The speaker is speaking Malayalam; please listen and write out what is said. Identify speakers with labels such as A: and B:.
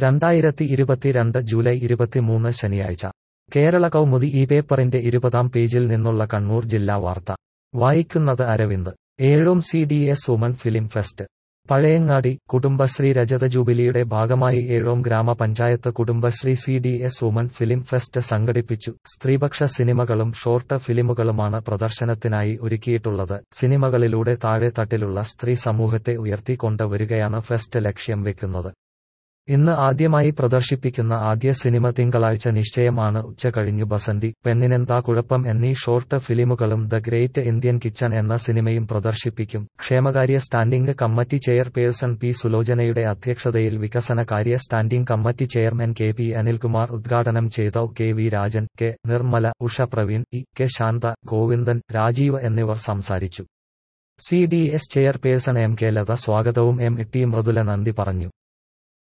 A: രണ്ടായിരത്തി ഇരുപത്തിരണ്ട് ജൂലൈ ഇരുപത്തിമൂന്ന് ശനിയാഴ്ച കേരള കൗമുദി ഈ പേപ്പറിന്റെ ഇരുപതാം പേജിൽ നിന്നുള്ള കണ്ണൂർ ജില്ലാ വാർത്ത വായിക്കുന്നത് അരവിന്ദ് ഏഴും C D S woman film fest Pazhayangadi Kudumbashree രജത ജൂബിലിയുടെ ഭാഗമായി ഏഴോം ഗ്രാമപഞ്ചായത്ത് Kudumbashree C D S woman film fest സംഘടിപ്പിച്ചു സ്ത്രീപക്ഷ സിനിമകളും ഷോർട്ട് ഫിലിമുകളുമാണ് പ്രദർശനത്തിനായി ഒരുക്കിയിട്ടുള്ളത് സിനിമകളിലൂടെ താഴെ തട്ടിലുള്ള സ്ത്രീ സമൂഹത്തെ ഉയർത്തിക്കൊണ്ട് വരികയാണ് ഫെസ്റ്റ് ലക്ഷ്യം വെക്കുന്നത് ഇന്ന് ആദ്യമായി പ്രദർശിപ്പിക്കുന്ന ആദ്യ സിനിമ തിങ്കളാഴ്ച നിശ്ചയമാണ് ഉച്ചകഴിഞ്ഞു ബസന്തി പെണ്ണിനെന്താ കുഴപ്പം എന്നീ ഷോർട്ട് ഫിലിമുകളും ദ ഗ്രേറ്റ് ഇന്ത്യൻ കിച്ചൺ എന്ന സിനിമയും പ്രദർശിപ്പിക്കും ക്ഷേമകാര്യ സ്റ്റാൻഡിംഗ് കമ്മിറ്റി ചെയർപേഴ്സൺ പി സുലോചനയുടെ അധ്യക്ഷതയിൽ വികസനകാര്യ standing committee chairman K P Anilkumar ഉദ്ഘാടനം ചെയ്ത K V Rajan K Nirmala Usha Praveen E K Santha Govindan Rajeev എന്നിവർ സംസാരിച്ചു C D S chairperson M K Latha സ്വാഗതവും എം ടി മൃദുല നന്ദി പറഞ്ഞു